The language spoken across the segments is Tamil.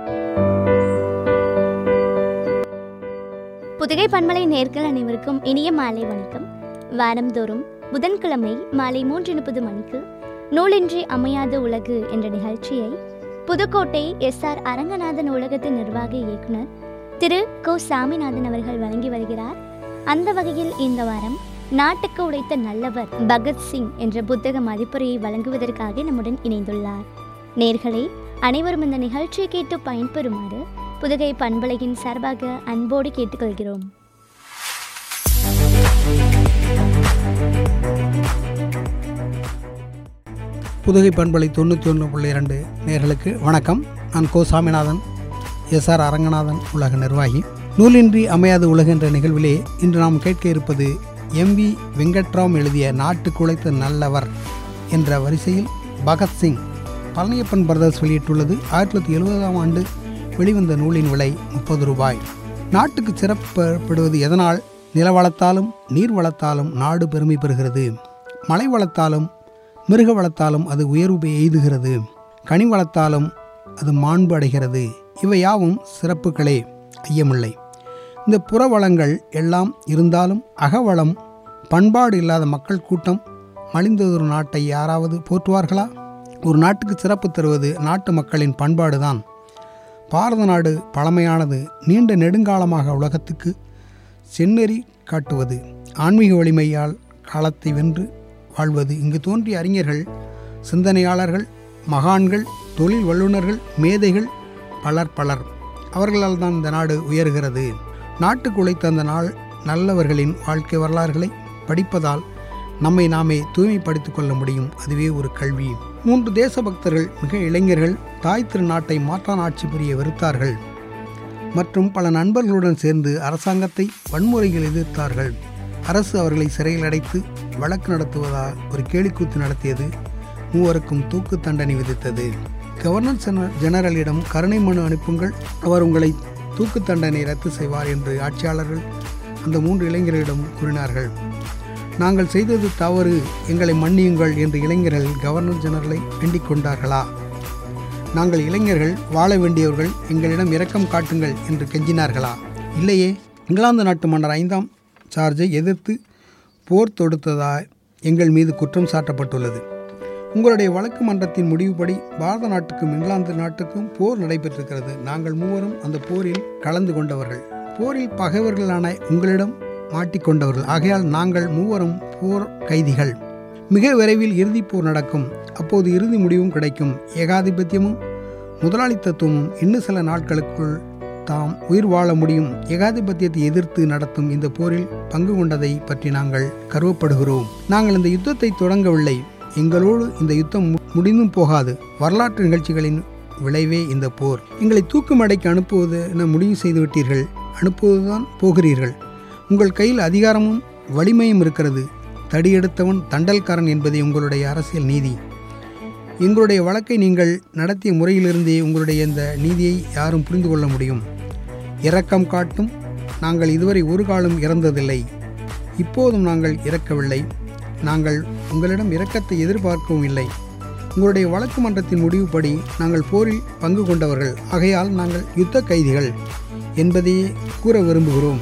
புதுகை பண்பலை நேர்கள் அனைவருக்கும் இனிய மாலை வணக்கம் வாரந்தோறும் புதன்கிழமை மாலை மூன்று முப்பது மணிக்கு நூலின்றி அமையாத உலகு என்ற நிகழ்ச்சியை புதுக்கோட்டை எஸ் ஆர் அரங்கநாதன் நூலகத்தின் நிர்வாக இயக்குனர் திரு கோ சாமிநாதன் அவர்கள் வழங்கி வருகிறார் அந்த வகையில் இந்த வாரம் நாட்டுக்கு உழைத்த நல்லவர் பகத்சிங் என்ற புத்தக மதிப்புரையை வழங்குவதற்காக நம்முடன் இணைந்துள்ளார் நேர்களே அனைவரும் இந்த நிகழ்ச்சியை கேட்டு பயன்பெறுமாறு புதுகை பண்பலையின் சார்பாக அன்போடு கேட்டுக்கொள்கிறோம் புதுகை பண்பலை தொண்ணூற்றி ஒன்று புள்ளி இரண்டு நேர்களுக்கு வணக்கம் நான் கோ சாமிநாதன் எஸ் ஆர் அரங்கநாதன் உலக நிர்வாகி நூலின்றி அமையாத உலகு என்ற நிகழ்விலே இன்று நாம் கேட்க இருப்பது எம் வி வெங்கட்ராம் எழுதிய நாட்டு குலைத்த நல்லவர் என்ற வரிசையில் பகத்சிங் பழனியப்பன் பிரதர்ஸ் வெளியிட்டுள்ளது ஆயிரத்தி தொள்ளாயிரத்தி எழுபதாம் ஆண்டு வெளிவந்த நூலின் விலை முப்பது ரூபாய் நாட்டுக்கு சிறப்பப்படுவது எதனால் நில வளத்தாலும் நீர் வளத்தாலும் நாடு பெருமை பெறுகிறது மலை வளத்தாலும் மிருக வளத்தாலும் அது உயர்வு எய்துகிறது கனி வளத்தாலும் அது மாண்பு அடைகிறது இவை யாவும் சிறப்புகளே ஐயமில்லை இந்த புற வளங்கள் எல்லாம் இருந்தாலும் அகவளம் பண்பாடு இல்லாத மக்கள் கூட்டம் மலிந்ததொரு நாட்டை யாராவது போற்றுவார்களா ஒரு நாட்டுக்கு சிறப்பு தருவது நாட்டு மக்களின் பண்பாடுதான் பாரத நாடு பழமையானது நீண்ட நெடுங்காலமாக உலகத்துக்கு செந்நெறி காட்டுவது ஆன்மீக வலிமையால் காலத்தை வென்று வாழ்வது இங்கு தோன்றிய அறிஞர்கள் சிந்தனையாளர்கள் மகான்கள் தொழில் வல்லுநர்கள் மேதைகள் பலர் பலர் அவர்களால் தான் இந்த நாடு உயர்கிறது நாட்டுக்கு உழைத்த அந்த நாள் நல்லவர்களின் வாழ்க்கை வரலாறுகளை படிப்பதால் நம்மை நாமே தூய்மைப்படுத்திக் கொள்ள முடியும் அதுவே ஒரு கல்வி மூன்று தேசபக்தர்கள் மிக இளைஞர்கள் தாய் திருநாட்டை மாற்றான் ஆட்சி புரிய வெறுத்தார்கள் மற்றும் பல நண்பர்களுடன் சேர்ந்து அரசாங்கத்தை வன்முறையில் எதிர்த்தார்கள் அரசு அவர்களை சிறையில் அடைத்து வழக்கு நடத்துவதால் ஒரு கேலிக்கூத்து நடத்தியது மூவருக்கும் தூக்கு தண்டனை விதித்தது கவர்னர் ஜென- ஜெனரலிடம் கருணை மனு அனுப்புங்கள் அவர் உங்களை தூக்கு தண்டனை ரத்து செய்வார் என்று ஆட்சியாளர்கள் அந்த மூன்று இளைஞர்களிடம் கூறினார்கள் நாங்கள் செய்தது தவறு எங்களை மன்னியுங்கள் என்று இளைஞர்கள் கவர்னர் ஜெனரலை வேண்டிக் கொண்டார்களா நாங்கள் இளைஞர்கள் வாழ வேண்டியவர்கள் எங்களிடம் இரக்கம் காட்டுங்கள் என்று கெஞ்சினார்களா இல்லையே இங்கிலாந்து நாட்டு மன்னர் ஐந்தாம் சார்ஜை எதிர்த்து போர் தொடுத்ததாய் எங்கள் மீது குற்றம் சாட்டப்பட்டுள்ளது உங்களுடைய வழக்கு மன்றத்தின் முடிவுப்படி பாரத நாட்டுக்கும் இங்கிலாந்து நாட்டுக்கும் போர் நடைபெற்றிருக்கிறது நாங்கள் மூவரும் அந்த போரில் கலந்து கொண்டவர்கள் போரில் பகைவர்களான உங்களிடம் மாட்டிக்கொண்டவர்கள் ஆகையால் நாங்கள் மூவரும் போர் கைதிகள் மிக விரைவில் இறுதிப் போர் நடக்கும் அப்போது இறுதி முடிவும் கிடைக்கும் ஏகாதிபத்தியமும் முதலாளித்தத்துவமும் இன்னும் சில நாட்களுக்குள் தாம் உயிர் வாழ முடியும் ஏகாதிபத்தியத்தை எதிர்த்து நடத்தும் இந்த போரில் பங்கு கொண்டதை பற்றி நாங்கள் கருவப்படுகிறோம் நாங்கள் இந்த யுத்தத்தை தொடங்கவில்லை எங்களோடு இந்த யுத்தம் மு- முடிந்தும் போகாது வரலாற்று நிகழ்ச்சிகளின் விளைவே இந்த போர் எங்களை தூக்குமடைக்கு அனுப்புவது என முடிவு செய்து விட்டீர்கள் அனுப்புவதுதான் போகிறீர்கள் உங்கள் கையில் அதிகாரமும் வலிமையும் இருக்கிறது தடியெடுத்தவன் தண்டல்காரன் என்பதே உங்களுடைய அரசியல் நீதி எங்களுடைய வழக்கை நீங்கள் நடத்திய முறையிலிருந்தே உங்களுடைய இந்த நீதியை யாரும் புரிந்து கொள்ள முடியும் இரக்கம் காட்டும் நாங்கள் இதுவரை ஒரு காலம் இறந்ததில்லை இப்போதும் நாங்கள் இறக்கவில்லை நாங்கள் உங்களிடம் இரக்கத்தை எதிர்பார்க்கவும் இல்லை உங்களுடைய வழக்கு மன்றத்தின் முடிவுப்படி நாங்கள் போரில் பங்கு கொண்டவர்கள் ஆகையால் நாங்கள் யுத்த கைதிகள் என்பதையே கூற விரும்புகிறோம்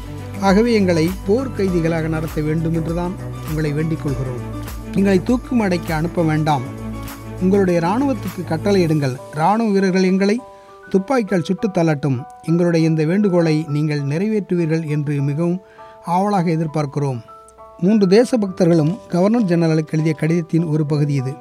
ஆகவே எங்களை போர் கைதிகளாக நடத்த வேண்டும் என்றுதான் உங்களை வேண்டிக் கொள்கிறோம் எங்களை தூக்கும் அடைக்க அனுப்ப வேண்டாம் உங்களுடைய இராணுவத்துக்கு கட்டளையிடுங்கள் இராணுவ வீரர்கள் எங்களை துப்பாக்கியால் சுட்டுத் தள்ளட்டும் எங்களுடைய இந்த வேண்டுகோளை நீங்கள் நிறைவேற்றுவீர்கள் என்று மிகவும் ஆவலாக எதிர்பார்க்கிறோம் மூன்று தேசபக்தர்களும் கவர்னர் ஜெனரலுக்கு எழுதிய கடிதத்தின் ஒரு பகுதி இது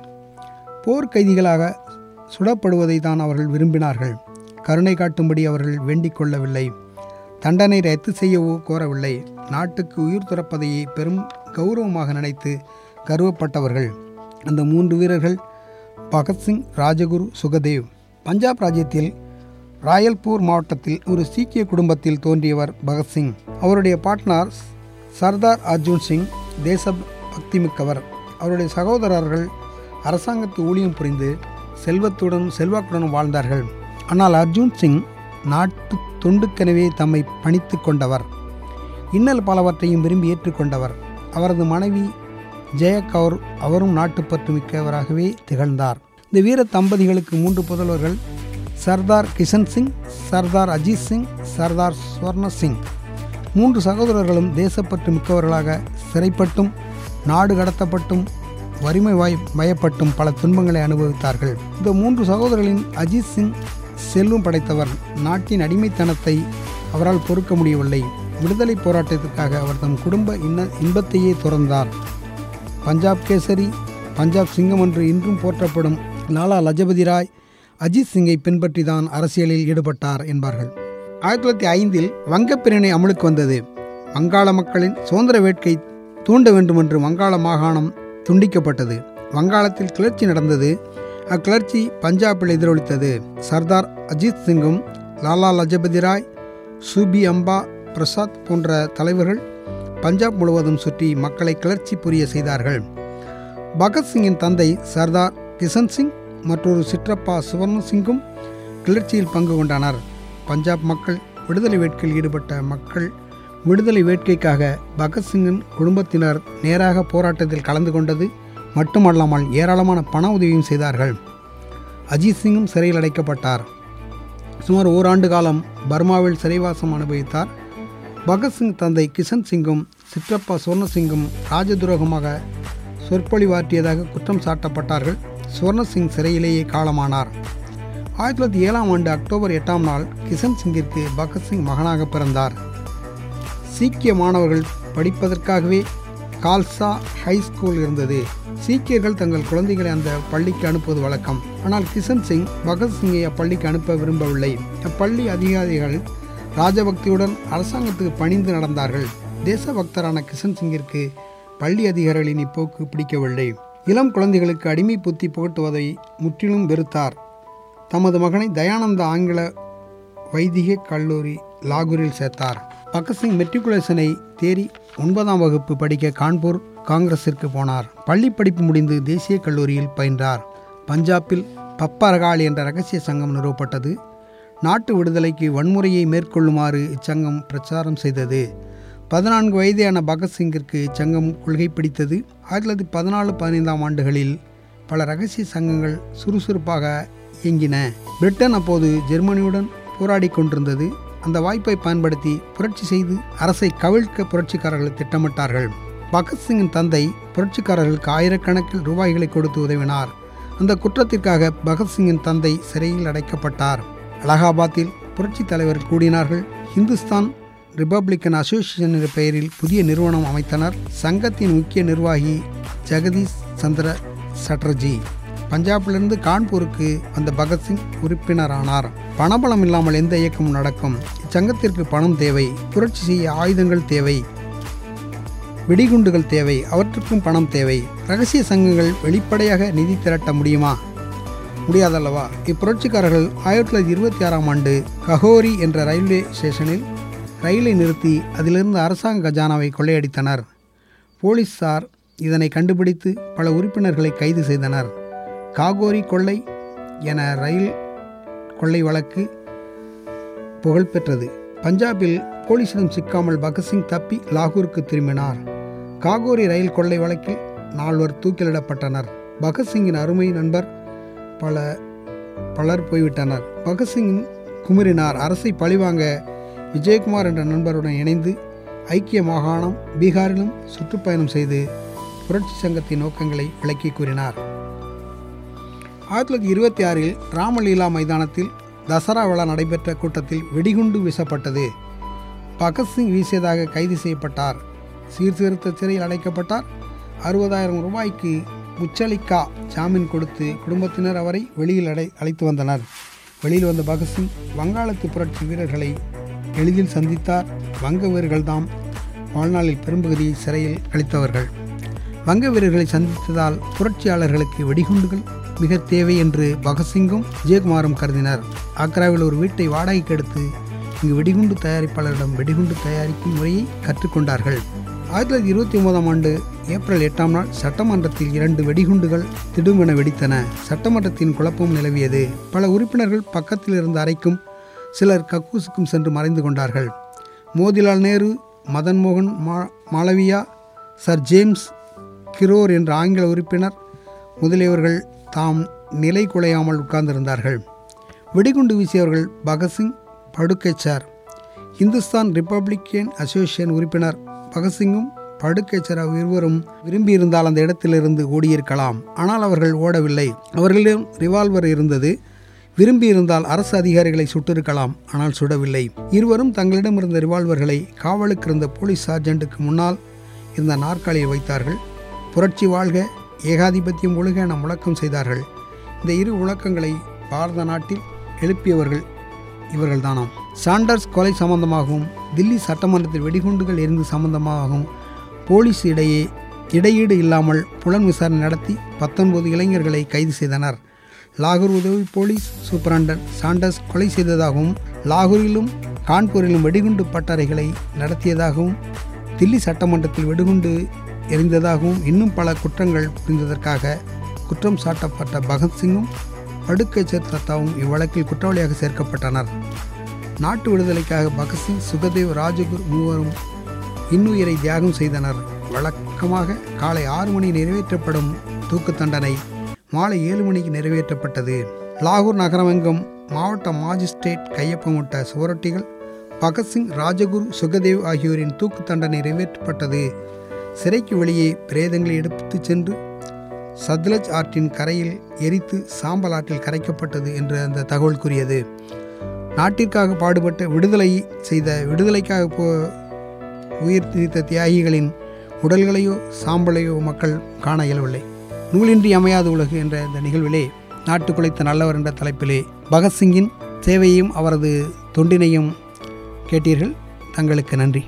போர் கைதிகளாக சுடப்படுவதை தான் அவர்கள் விரும்பினார்கள் கருணை காட்டும்படி அவர்கள் வேண்டிக் கொள்ளவில்லை தண்டனை ரத்து செய்யவோ கோரவில்லை நாட்டுக்கு உயிர் துறப்பதையே பெரும் கௌரவமாக நினைத்து கருவப்பட்டவர்கள் அந்த மூன்று வீரர்கள் பகத்சிங் ராஜகுரு சுகதேவ் பஞ்சாப் ராஜ்யத்தில் ராயல்பூர் மாவட்டத்தில் ஒரு சீக்கிய குடும்பத்தில் தோன்றியவர் பகத்சிங் அவருடைய பாட்னார் சர்தார் அர்ஜுன் சிங் தேச பக்திமிக்கவர் அவருடைய சகோதரர்கள் அரசாங்கத்து ஊழியம் புரிந்து செல்வத்துடன் செல்வாக்குடன் வாழ்ந்தார்கள் ஆனால் அர்ஜுன் சிங் நாட்டு தொண்டுக்கெனவே தம்மை பணித்து கொண்டவர் இன்னல் பலவற்றையும் விரும்பி ஏற்றுக்கொண்டவர் அவரது மனைவி ஜெய கவுர் அவரும் நாட்டுப்பற்று மிக்கவராகவே திகழ்ந்தார் இந்த வீர தம்பதிகளுக்கு மூன்று புதல்வர்கள் சர்தார் கிஷன் சிங் சர்தார் அஜித் சிங் சர்தார் ஸ்வர்ண சிங் மூன்று சகோதரர்களும் தேசப்பற்று மிக்கவர்களாக சிறைப்பட்டும் நாடு கடத்தப்பட்டும் வறுமை வாய் மயப்பட்டும் பல துன்பங்களை அனுபவித்தார்கள் இந்த மூன்று சகோதரர்களின் அஜித் சிங் செல்வம் படைத்தவர் நாட்டின் அடிமைத்தனத்தை அவரால் பொறுக்க முடியவில்லை விடுதலை போராட்டத்திற்காக அவர் தம் குடும்ப இன்ன இன்பத்தையே துறந்தார் பஞ்சாப் கேசரி பஞ்சாப் சிங்கம் என்று இன்றும் போற்றப்படும் லாலா லஜபதி ராய் அஜித் சிங்கை பின்பற்றி தான் அரசியலில் ஈடுபட்டார் என்பார்கள் ஆயிரத்தி தொள்ளாயிரத்தி ஐந்தில் வங்கப்பிரிவினை அமலுக்கு வந்தது வங்காள மக்களின் சுதந்திர வேட்கை தூண்ட வேண்டுமென்று வங்காள மாகாணம் துண்டிக்கப்பட்டது வங்காளத்தில் கிளர்ச்சி நடந்தது அக்கிளர்ச்சி பஞ்சாபில் எதிரொலித்தது சர்தார் அஜித் சிங்கும் லாலா லஜபதி ராய் சூபி அம்பா பிரசாத் போன்ற தலைவர்கள் பஞ்சாப் முழுவதும் சுற்றி மக்களை கிளர்ச்சி புரிய செய்தார்கள் பகத்சிங்கின் தந்தை சர்தார் கிஷன் சிங் மற்றொரு சிற்றப்பா சுவர்ண சிங்கும் கிளர்ச்சியில் பங்கு கொண்டனர் பஞ்சாப் மக்கள் விடுதலை வேட்கையில் ஈடுபட்ட மக்கள் விடுதலை வேட்கைக்காக பகத்சிங்கின் குடும்பத்தினர் நேராக போராட்டத்தில் கலந்து கொண்டது மட்டுமல்லாமல் ஏராளமான பண உதவியும் செய்தார்கள் அஜித் சிங்கும் சிறையில் அடைக்கப்பட்டார் சுமார் ஓராண்டு காலம் பர்மாவில் சிறைவாசம் அனுபவித்தார் பகத்சிங் தந்தை கிஷன் சிங்கும் சிற்றப்பா சுவர்ண சிங்கும் ராஜதுரோகமாக சொற்பொழிவாற்றியதாக குற்றம் சாட்டப்பட்டார்கள் சுவர்ண சிங் சிறையிலேயே காலமானார் ஆயிரத்தி தொள்ளாயிரத்தி ஏழாம் ஆண்டு அக்டோபர் எட்டாம் நாள் கிஷன் சிங்கிற்கு பகத்சிங் மகனாக பிறந்தார் சீக்கிய மாணவர்கள் படிப்பதற்காகவே கால்சா ஹை ஸ்கூல் இருந்தது சீக்கியர்கள் தங்கள் குழந்தைகளை அந்த பள்ளிக்கு அனுப்புவது வழக்கம் ஆனால் கிஷன் சிங் பகத்சிங்கை அப்பள்ளிக்கு அனுப்ப விரும்பவில்லை அப்பள்ளி அதிகாரிகள் ராஜபக்தியுடன் அரசாங்கத்துக்கு பணிந்து நடந்தார்கள் தேசபக்தரான கிஷன் சிங்கிற்கு பள்ளி அதிகாரிகளின் இப்போக்கு பிடிக்கவில்லை இளம் குழந்தைகளுக்கு அடிமை புத்தி புகட்டுவதை முற்றிலும் வெறுத்தார் தமது மகனை தயானந்த ஆங்கில வைதிக கல்லூரி லாகூரில் சேர்த்தார் பகத்சிங் மெட்ரிகுலேஷனை தேறி ஒன்பதாம் வகுப்பு படிக்க கான்பூர் காங்கிரஸிற்கு போனார் பள்ளி படிப்பு முடிந்து தேசிய கல்லூரியில் பயின்றார் பஞ்சாபில் பப்பரகால் என்ற ரகசிய சங்கம் நிறுவப்பட்டது நாட்டு விடுதலைக்கு வன்முறையை மேற்கொள்ளுமாறு இச்சங்கம் பிரச்சாரம் செய்தது பதினான்கு வயதான பகத்சிங்கிற்கு இச்சங்கம் கொள்கை பிடித்தது ஆயிரத்தி தொள்ளாயிரத்தி பதினாலு பதினைந்தாம் ஆண்டுகளில் பல ரகசிய சங்கங்கள் சுறுசுறுப்பாக இயங்கின பிரிட்டன் அப்போது ஜெர்மனியுடன் போராடி கொண்டிருந்தது அந்த வாய்ப்பை பயன்படுத்தி புரட்சி செய்து அரசை கவிழ்க்க புரட்சிக்காரர்கள் திட்டமிட்டார்கள் பகத்சிங்கின் தந்தை புரட்சிக்காரர்களுக்கு ஆயிரக்கணக்கில் ரூபாய்களை கொடுத்து உதவினார் அந்த குற்றத்திற்காக பகத்சிங்கின் தந்தை சிறையில் அடைக்கப்பட்டார் அலகாபாத்தில் புரட்சி தலைவர் கூடினார்கள் இந்துஸ்தான் ரிப்பப்ளிக்கன் அசோசியேஷன் என்ற பெயரில் புதிய நிறுவனம் அமைத்தனர் சங்கத்தின் முக்கிய நிர்வாகி ஜெகதீஷ் சந்திர சட்டர்ஜி பஞ்சாபிலிருந்து கான்பூருக்கு வந்த பகத்சிங் உறுப்பினரானார் பணபலம் இல்லாமல் எந்த இயக்கமும் நடக்கும் இச்சங்கத்திற்கு பணம் தேவை புரட்சி செய்ய ஆயுதங்கள் தேவை வெடிகுண்டுகள் தேவை அவற்றுக்கும் பணம் தேவை ரகசிய சங்கங்கள் வெளிப்படையாக நிதி திரட்ட முடியுமா முடியாதல்லவா இப்புரட்சிக்காரர்கள் ஆயிரத்தி தொள்ளாயிரத்தி இருபத்தி ஆறாம் ஆண்டு கஹோரி என்ற ரயில்வே ஸ்டேஷனில் ரயிலை நிறுத்தி அதிலிருந்து அரசாங்க கஜானாவை கொள்ளையடித்தனர் போலீசார் இதனை கண்டுபிடித்து பல உறுப்பினர்களை கைது செய்தனர் காகோரி கொள்ளை என ரயில் கொள்ளை வழக்கு புகழ்பெற்றது பஞ்சாபில் போலீசிடம் சிக்காமல் பகத்சிங் தப்பி லாகூருக்கு திரும்பினார் காகோரி ரயில் கொள்ளை வழக்கில் நால்வர் தூக்கிலிடப்பட்டனர் பகத்சிங்கின் அருமை நண்பர் பல பலர் போய்விட்டனர் பகத்சிங் குமுறினார் அரசை பழிவாங்க விஜயகுமார் என்ற நண்பருடன் இணைந்து ஐக்கிய மாகாணம் பீகாரிலும் சுற்றுப்பயணம் செய்து புரட்சி சங்கத்தின் நோக்கங்களை விளக்கி கூறினார் ஆயிரத்தி தொள்ளாயிரத்தி இருபத்தி ஆறில் ராமலீலா மைதானத்தில் தசரா விழா நடைபெற்ற கூட்டத்தில் வெடிகுண்டு வீசப்பட்டது பகத்சிங் வீசியதாக கைது செய்யப்பட்டார் சீர்திருத்த சிறையில் அடைக்கப்பட்டார் அறுபதாயிரம் ரூபாய்க்கு முச்சலிக்கா ஜாமீன் கொடுத்து குடும்பத்தினர் அவரை வெளியில் அடை அழைத்து வந்தனர் வெளியில் வந்த பகத்சிங் வங்காளத்து புரட்சி வீரர்களை எளிதில் சந்தித்தார் வங்க வீரர்கள்தாம் வாழ்நாளில் பெரும்பகுதியை சிறையில் கழித்தவர்கள் வங்க வீரர்களை சந்தித்ததால் புரட்சியாளர்களுக்கு வெடிகுண்டுகள் மிக தேவை என்று பகத்சிங்கும் விஜயகுமாரும் கருதினர் ஆக்ராவில் ஒரு வீட்டை வாடகைக்கு எடுத்து இங்கு வெடிகுண்டு தயாரிப்பாளரிடம் வெடிகுண்டு தயாரிக்கும் முறையை கற்றுக்கொண்டார்கள் ஆயிரத்தி தொள்ளாயிரத்தி இருபத்தி ஒன்பதாம் ஆண்டு ஏப்ரல் எட்டாம் நாள் சட்டமன்றத்தில் இரண்டு வெடிகுண்டுகள் திடுமென வெடித்தன சட்டமன்றத்தின் குழப்பம் நிலவியது பல உறுப்பினர்கள் பக்கத்தில் இருந்த அறைக்கும் சிலர் கக்கூசுக்கும் சென்று மறைந்து கொண்டார்கள் மோதிலால் நேரு மதன் மோகன் மா மாளவியா சர் ஜேம்ஸ் கிரோர் என்ற ஆங்கில உறுப்பினர் முதலியவர்கள் தாம் நிலை குலையாமல் உட்கார்ந்திருந்தார்கள் வெடிகுண்டு வீசியவர்கள் பகத்சிங் படுக்கைச்சார் இந்துஸ்தான் ரிப்பப்ளிக்கன் அசோசியேஷன் உறுப்பினர் பகத்சிங்கும் படுக்கைச்சர் இருவரும் விரும்பியிருந்தால் அந்த இடத்திலிருந்து ஓடியிருக்கலாம் ஆனால் அவர்கள் ஓடவில்லை அவர்களிடம் ரிவால்வர் இருந்தது விரும்பியிருந்தால் அரசு அதிகாரிகளை சுட்டிருக்கலாம் ஆனால் சுடவில்லை இருவரும் தங்களிடம் இருந்த ரிவால்வர்களை காவலுக்கு இருந்த போலீஸ் சார்ஜென்ட்டுக்கு முன்னால் இருந்த நாற்காலியில் வைத்தார்கள் புரட்சி வாழ்க ஏகாதிபத்தியம் ஒழுக என முழக்கம் செய்தார்கள் இந்த இரு முழக்கங்களை பாரத நாட்டில் எழுப்பியவர்கள் இவர்கள்தானாம் சாண்டர்ஸ் கொலை சம்பந்தமாகவும் தில்லி சட்டமன்றத்தில் வெடிகுண்டுகள் எரிந்து சம்பந்தமாகவும் போலீஸ் இடையே இடையீடு இல்லாமல் புலன் விசாரணை நடத்தி பத்தொன்பது இளைஞர்களை கைது செய்தனர் லாகூர் உதவி போலீஸ் சூப்பரண்டன் சாண்டர்ஸ் கொலை செய்ததாகவும் லாகூரிலும் கான்பூரிலும் வெடிகுண்டு பட்டறைகளை நடத்தியதாகவும் தில்லி சட்டமன்றத்தில் வெடிகுண்டு எரிந்ததாகவும் இன்னும் பல குற்றங்கள் புரிந்ததற்காக குற்றம் சாட்டப்பட்ட பகத்சிங்கும் படுக்கைச்சர் தத்தாவும் இவ்வழக்கில் குற்றவாளியாக சேர்க்கப்பட்டனர் நாட்டு விடுதலைக்காக பகத்சிங் சுகதேவ் ராஜகுரு மூவரும் இன்னுயிரை தியாகம் செய்தனர் வழக்கமாக காலை ஆறு மணி நிறைவேற்றப்படும் தூக்கு தண்டனை மாலை ஏழு மணிக்கு நிறைவேற்றப்பட்டது லாகூர் நகரமெங்கும் மாவட்ட மாஜிஸ்ட்ரேட் கையொப்பமிட்ட சுவரொட்டிகள் பகத்சிங் ராஜகுரு சுகதேவ் ஆகியோரின் தூக்கு தண்டனை நிறைவேற்றப்பட்டது சிறைக்கு வெளியே பிரேதங்களை எடுத்துச் சென்று சத்லஜ் ஆற்றின் கரையில் எரித்து சாம்பல் ஆற்றில் கரைக்கப்பட்டது என்று அந்த தகவல் கூறியது நாட்டிற்காக பாடுபட்ட விடுதலை செய்த விடுதலைக்காக போ உயிர் திரித்த தியாகிகளின் உடல்களையோ சாம்பலையோ மக்கள் காண இயலவில்லை நூலின்றி அமையாத உலகு என்ற இந்த நிகழ்விலே நாட்டு குலைத்த நல்லவர் என்ற தலைப்பிலே பகத்சிங்கின் சேவையையும் அவரது தொண்டினையும் கேட்டீர்கள் தங்களுக்கு நன்றி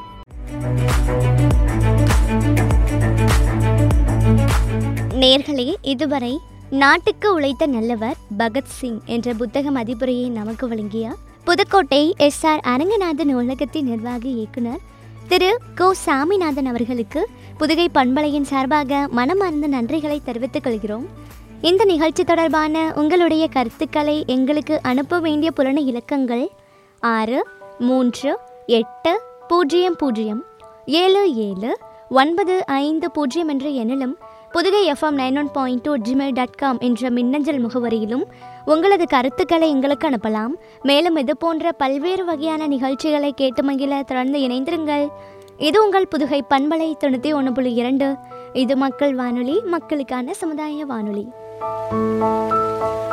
நேர்களே இதுவரை நாட்டுக்கு உழைத்த நல்லவர் பகத்சிங் என்ற புத்தக மதிப்புரையை நமக்கு வழங்கிய புதுக்கோட்டை எஸ் ஆர் அரங்கநாதன் நூலகத்தின் நிர்வாக இயக்குனர் திரு கோ சாமிநாதன் அவர்களுக்கு புதுகை பண்பலையின் சார்பாக மனமார்ந்த நன்றிகளை தெரிவித்துக் கொள்கிறோம் இந்த நிகழ்ச்சி தொடர்பான உங்களுடைய கருத்துக்களை எங்களுக்கு அனுப்ப வேண்டிய புலன இலக்கங்கள் ஆறு மூன்று எட்டு பூஜ்ஜியம் பூஜ்ஜியம் ஏழு ஏழு ஒன்பது ஐந்து பூஜ்ஜியம் என்ற எண்ணிலும் Pudugai FM nine one point two Gmail dot com என்ற மின்னஞ்சல் முகவரியிலும் உங்களது கருத்துக்களை எங்களுக்கு அனுப்பலாம் மேலும் இது போன்ற பல்வேறு வகையான நிகழ்ச்சிகளை கேட்டு மகிழ தொடர்ந்து இணைந்திருங்கள் இது உங்கள் புதுகை பண்பலை தொண்ணூற்றி ஒன்று புள்ளி இரண்டு இது மக்கள் வானொலி மக்களுக்கான சமுதாய வானொலி